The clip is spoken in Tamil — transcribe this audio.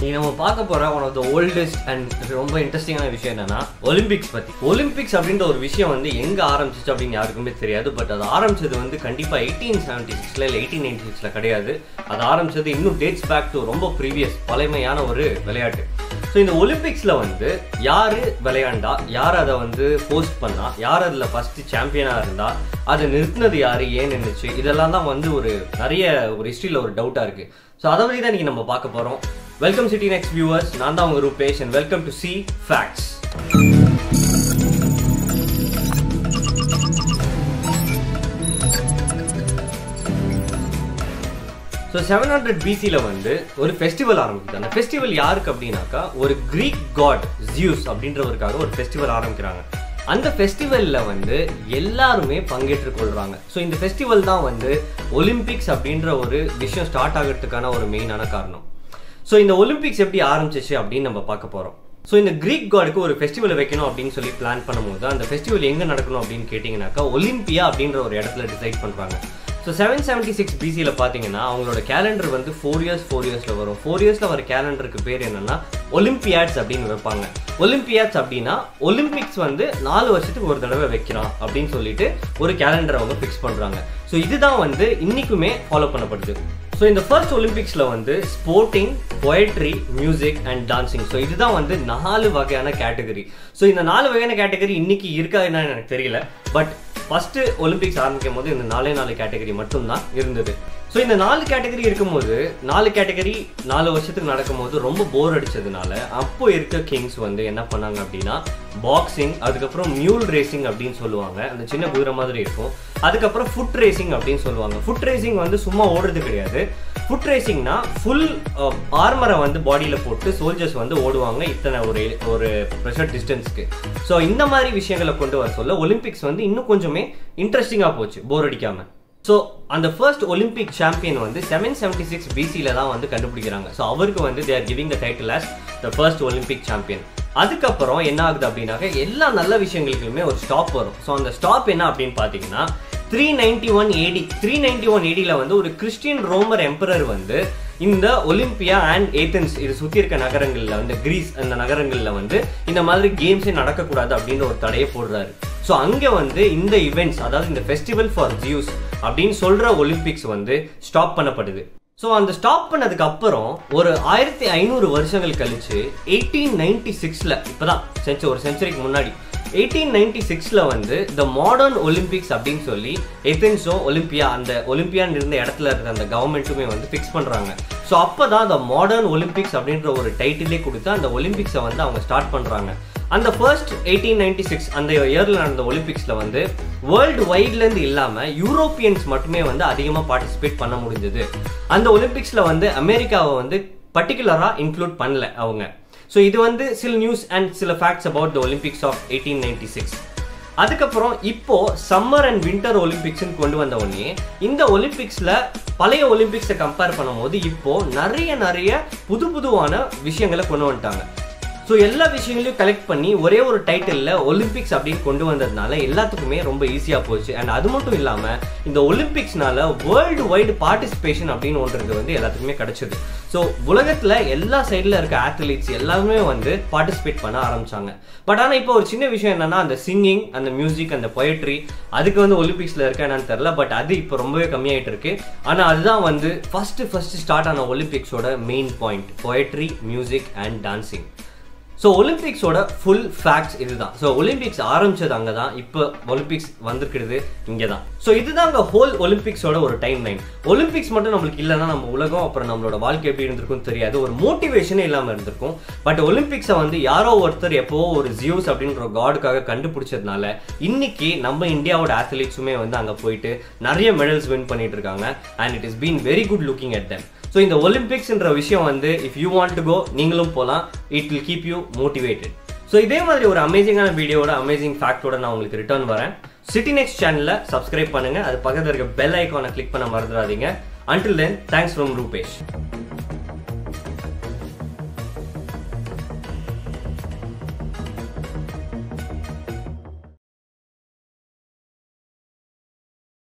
நீ நம்ம பார்க்க போற one of the oldest and ரொம்ப இன்ட்ரெஸ்டிங்கான விஷயம் என்னன்னா ஒலிம்பிக்ஸ் பத்தி ஒலிம்பிக்ஸ் அப்படின்ற ஒரு விஷயம் வந்து எங்க ஆரம்பிச்சிச்சு அப்படின்னு யாருக்குமே தெரியாது பட் அது ஆரம்பிச்சது வந்து கண்டிப்பா எயிட்டீன் செவன்டி சிக்ஸ்ல இல்லை எயிட்டீன் நைன்டி சிக்ஸ்ல கிடையாது அது ஆரம்பிச்சது இன்னும் டேட்ஸ் பேக் டு ரொம்ப ப்ரீவியஸ் பழமையான ஒரு விளையாட்டு ஸோ இந்த ஒலிம்பிக்ஸ்ல வந்து யாரு விளையாண்டா யார் அதை வந்து போஸ்ட் பண்ணா யார் அதில் ஃபர்ஸ்ட் சாம்பியனா இருந்தா அதை நிறுத்தினது யாரு ஏன் நின்றுச்சு இதெல்லாம் தான் வந்து ஒரு நிறைய ஒரு ஹிஸ்ட்ரியில் ஒரு டவுட்டா இருக்கு ஸோ அதை பற்றி தான் இன்னைக்கு நம்ம பார்க்க போறோம் வெல்கம் சிட்டி நெக்ஸ்ட் வியூவர்ஸ் நான் தான் உங்க Rupesh and welcome to C facts so seven hundred பிசியில் வந்து ஒரு ஃபெஸ்டிவல் ஆரம்பிக்குது அந்த ஃபெஸ்டிவல் யாருக்கு அப்படின்னாக்கா ஒரு கிரீக் காட் ஜியூஸ் அப்படின்றவருக்காக ஒரு ஃபெஸ்டிவல் ஆரம்பிக்கிறாங்க அந்த ஃபெஸ்டிவலில் வந்து எல்லாருமே பங்கேற்றுக் கொள்கிறாங்க ஸோ இந்த ஃபெஸ்டிவல் தான் வந்து ஒலிம்பிக்ஸ் அப்படின்ற ஒரு விஷயம் ஸ்டார்ட் ஆகிறதுக்கான ஒரு மெயினான காரணம் ஸோ இந்த ஒலிம்பிக்ஸ் எப்படி ஆரம்பிச்சிச்சு அப்படின்னு நம்ம பார்க்க போகிறோம் ஸோ இந்த கிரீக் காடுக்கு ஒரு ஃபெஸ்டிவல் வைக்கணும் அப்படின்னு சொல்லி பிளான் பண்ணும்போது அந்த ஃபெஸ்டிவல் எங்கே நடக்கணும் அப்படின்னு கேட்டிங்கனாக்கா ஒலிம்பியா அப்படின்ற ஒரு இடத்துல டிசைட் பண்ணுறாங்க ஸோ செவன் செவன்ட்டி சிக்ஸ் பிசியில் பார்த்தீங்கன்னா அவங்களோட கேலண்டர் வந்து ஃபோர் இயர்ஸ் ஃபோர் இயர்ஸில் வரும் ஃபோர் இயர்ஸில் வர கேலண்டருக்கு பேர் என்னன்னா ஒலிம்பியாட்ஸ் அப்படின்னு வைப்பாங்க ஒலிம்பியாட்ஸ் அப்படின்னா ஒலிம்பிக்ஸ் வந்து நாலு வருஷத்துக்கு ஒரு தடவை வைக்கிறான் அப்படின்னு சொல்லிட்டு ஒரு கேலண்டர் அவங்க ஃபிக்ஸ் பண்ணுறாங்க ஸோ இதுதான் வந்து இன்னைக்குமே ஃபாலோ பண்ணப்படுது ஸோ இந்த ஃபர்ஸ்ட் ஒலிம்பிக்ஸில் வந்து sporting poetry music and dancing so இதுதான் வந்து நாலு வகையான கேட்டகரி ஸோ இந்த நாலு வகையான கேட்டகரி இன்னைக்கு இருக்கா என்னன்னு எனக்கு தெரியல பட் ஃபர்ஸ்ட் ஒலிம்பிக்ஸ் ஆரம்பிக்கும் போது இந்த நாலே நாலு கேட்டகரி மட்டும்தான் இருந்தது ஸோ இந்த நாலு கேட்டகரி இருக்கும்போது நாலு கேட்டகரி நாலு வருஷத்துக்கு நடக்கும்போது ரொம்ப போர் அடிச்சதுனால அப்போ இருக்க கிங்ஸ் வந்து என்ன பண்ணாங்க அப்படின்னா பாக்ஸிங் அதுக்கப்புறம் மியூல் ரேசிங் அப்படின்னு சொல்லுவாங்க அந்த சின்ன குதிரை மாதிரி இருக்கும் அதுக்கப்புறம் ஃபுட் ரேசிங் அப்படின்னு சொல்லுவாங்க ஃபுட் ரேசிங் வந்து சும்மா ஓடுறது கிடையாது ஃபுட் ரேசிங்னா ஃபுல் ஆர்மரை வந்து பாடியில் போட்டு சோல்ஜர்ஸ் வந்து ஓடுவாங்க இத்தனை ஒரு ஒரு ப்ரெஷர் டிஸ்டன்ஸ்க்கு ஸோ இந்த மாதிரி விஷயங்களை கொண்டு வர சொல்ல ஒலிம்பிக்ஸ் வந்து இன்னும் கொஞ்சமே இன்ட்ரெஸ்டிங்காக போச்சு போர் அடிக்காமல் ஸோ அந்த ஃபர்ஸ்ட் ஒலிம்பிக் சாம்பியன் வந்து செவன் செவன்டி சிக்ஸ் பிசியில் தான் வந்து கண்டுபிடிக்கிறாங்க ஸோ அவருக்கு வந்து they're giving the title as the first Olympic champion அதுக்கப்புறம் என்ன ஆகுது அப்படின்னாக்க எல்லா நல்ல விஷயங்களுக்குமே ஒரு ஸ்டாப் வரும் ஸோ அந்த ஸ்டாப் என்ன அப்படின்னு பார்த்தீங்கன்னா three ninety one AD three ninety one ஏடியில் வந்து ஒரு கிறிஸ்டியன் ரோமர் எம்பரர் வந்து இந்த ஒலிம்பியா அண்ட் ஏத்தன்ஸ் இது சுற்றி இருக்க நகரங்களில் வந்து கிரீஸ் அந்த நகரங்களில் வந்து இந்த மாதிரி கேம்ஸே நடக்கக்கூடாது அப்படின்ற ஒரு தடையை போடுறாரு ஸோ அங்கே வந்து இந்த இவெண்ட்ஸ் அதாவது இந்த ஃபெஸ்டிவல் ஃபார் ஜியூஸ் அப்படின்னு சொல்கிற ஒலிம்பிக்ஸ் வந்து ஸ்டாப் பண்ணப்படுது ஸோ அந்த ஸ்டாப் பண்ணதுக்கு அப்புறம் ஒரு ஆயிரத்தி ஐநூறு வருஷங்கள் கழிச்சு எயிட்டீன் நைன்டி சிக்ஸில் இப்போ தான் செஞ்சு ஒரு செஞ்சுரிக்கு முன்னாடி எயிட்டீன் நைன்டி சிக்ஸில் வந்து த மாடர்ன் ஒலிம்பிக்ஸ் அப்படின்னு சொல்லி எத்தென்ஸோ ஒலிம்பியா அந்த ஒலிம்பியான்னு இருந்த இடத்துல இருந்த அந்த கவர்மெண்ட்டுமே வந்து ஃபிக்ஸ் பண்ணுறாங்க ஸோ அப்போ தான் த மாடர்ன் ஒலிம்பிக்ஸ் அப்படின்ற ஒரு டைட்டிலே கொடுத்து அந்த ஒலிம்பிக்ஸை வந்து அவங்க ஸ்டார்ட் பண்ணுறாங்க அந்த ஃபர்ஸ்ட் எயிட்டீன் நைன்டி சிக்ஸ் அந்த இயரில் நடந்த ஒலிம்பிக்ஸில் வந்து வேர்ல்டு வைட்லேருந்து இல்லாமல் யூரோப்பியன்ஸ் மட்டுமே வந்து அதிகமாக பார்ட்டிசிபேட் பண்ண முடிஞ்சது அந்த ஒலிம்பிக்ஸில் வந்து அமெரிக்காவை வந்து பர்டிகுலராக இன்க்ளூட் பண்ணல அவங்க ஸோ இது வந்து சில நியூஸ் அண்ட் சில facts about the Olympics of eighteen ninety six அதுக்கப்புறம் இப்போ சம்மர் அண்ட் வின்டர் ஒலிம்பிக்ஸ்னு கொண்டு வந்த உடனே இந்த ஒலிம்பிக்ஸ்ல பழைய ஒலிம்பிக்ஸை கம்பேர் பண்ணும்போது இப்போ நிறைய நிறைய புது புதுவான விஷயங்களை கொண்டு வந்துட்டாங்க ஸோ எல்லா விஷயங்களையும் கலெக்ட் பண்ணி ஒரே ஒரு டைட்டிலில் ஒலிம்பிக்ஸ் அப்படின்னு கொண்டு வந்ததுனால எல்லாத்துக்குமே ரொம்ப ஈஸியாக போச்சு அண்ட் அது மட்டும் இல்லாமல் இந்த ஒலிம்பிக்ஸ்னால வேர்ல்டு வைடு பார்ட்டிசிபேஷன் அப்படின்னு ஒன்றது வந்து எல்லாத்துக்குமே கிடைச்சது ஸோ உலகத்தில் எல்லா சைடில் இருக்க ஆத்லீட்ஸ் எல்லாருமே வந்து பார்ட்டிசிபேட் பண்ண ஆரம்பிச்சாங்க பட் ஆனால் இப்போ ஒரு சின்ன விஷயம் என்னன்னா அந்த சிங்கிங் அந்த மியூசிக் அந்த பொயட்ரி அதுக்கு வந்து ஒலிம்பிக்ஸில் இருக்க என்னன்னு தெரில பட் அது இப்போ ரொம்பவே கம்மியாயிட்டு இருக்கு ஆனால் அதுதான் வந்து ஃபர்ஸ்ட் ஃபர்ஸ்ட் ஸ்டார்ட் ஆன ஒலிம்பிக்ஸோட main point poetry music and dancing so ஒலிம்பிக்ஸோட ஃபுல் ஃபேக்ட்ஸ் இதுதான் ஸோ ஒலிம்பிக்ஸ் ஆரம்பிச்சது அங்கே தான் இப்போ ஒலிம்பிக்ஸ் வந்திருக்கிறது இங்கே தான் ஸோ இதுதான் அங்கே ஹோல் ஒலிம்பிக்ஸோட ஒரு டைம் லைன் ஒலிம்பிக்ஸ் மட்டும் நம்மளுக்கு இல்லைன்னா நம்ம உலகம் அப்புறம் நம்மளோட வாழ்க்கை எப்படி இருந்திருக்கும் தெரியாது ஒரு மோட்டிவேஷனே இல்லாமல் இருந்திருக்கும் பட் ஒலிம்பிக்ஸை வந்து யாரோ ஒருத்தர் எப்போ ஒரு ஜியூஸ் அப்படின்ற காடுக்காக கண்டுபிடிச்சதுனால இன்னைக்கு நம்ம இந்தியாவோட ஆத்லீட்ஸுமே வந்து அங்கே போயிட்டு நிறைய மெடல்ஸ் வின் பண்ணிட்டு இருக்காங்க and it is been very good looking at them so இந்த ஒலிம்பிக்ஸ்ன்ற விஷயம் வந்து if you want to go நீங்களும் போகலாம் it will keep you motivated so இதே மாதிரி ஒரு அமேசிங்கான வீடியோட அமேசிங் ஃபேக்டோட நான் உங்களுக்கு ரிட்டர்ன் வரேன் சிட்டி நெக்ஸ்ட் சேனலில் சப்ஸ்கிரைப் பண்ணுங்க அது பக்கத்தில் இருக்க பெல் ஐக்கானை கிளிக் பண்ண மறந்துடாதீங்க until then thanks from Rupesh